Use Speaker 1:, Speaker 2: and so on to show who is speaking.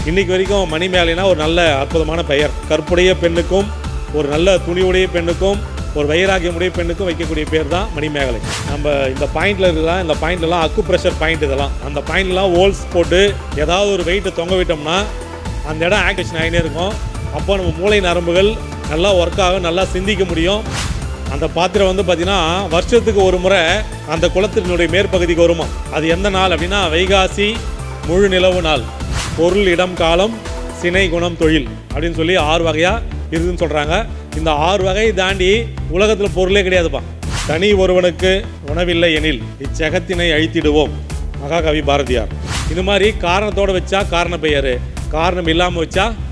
Speaker 1: இன்னைக்கு வரைக்கும் மணிமேகலைனா ஒரு நல்ல அற்புதமான பெயர் கற்புடைய பெண்ணுக்கும் ஒரு நல்ல துணிவுடைய பெண்ணுக்கும் ஒரு வைராகியமுடைய பெண்ணுக்கும் வைக்கக்கூடிய பேர் தான் மணிமேகலை நம்ம இந்த பாயிண்ட்ல இருக்கலாம் இந்த பாயிண்ட்லலாம் அக்கு ப்ரெஷர் பாயிண்ட் இதெல்லாம் அந்த பாயிண்ட்லாம் ஹோல்ஸ் போட்டு ஏதாவது ஒரு வெயிட்டை தொங்க விட்டோம்னா அந்த இடம் ஆக்டிவேஷன் ஆகினே இருக்கும் அப்போ நம்ம மூளை நரம்புகள் நல்லா ஒர்க் ஆகும் நல்லா சிந்திக்க முடியும் அந்த பாத்திரம் வந்து பார்த்தீங்கன்னா வருஷத்துக்கு ஒரு முறை அந்த குளத்தினுடைய மேற்பகுதிக்கு வருமா அது எந்த நாள் அப்படின்னா வைகாசி முழு நிலவு நாள் பொருள் இடம் காலம் சினை குணம் தொழில் அப்படின்னு சொல்லி ஆறு வகையாக இருக்குதுன்னு சொல்கிறாங்க இந்த ஆறு வகையை தாண்டி உலகத்தில் பொருளே கிடையாதுப்பா தனி ஒருவனுக்கு உணவில்லை எனில் இச்செகத்தினை அழித்திடுவோம் மகாகவி பாரதியார் இது மாதிரி காரணத்தோடு வச்சா காரண பெயர் காரணம் இல்லாமல் வச்சா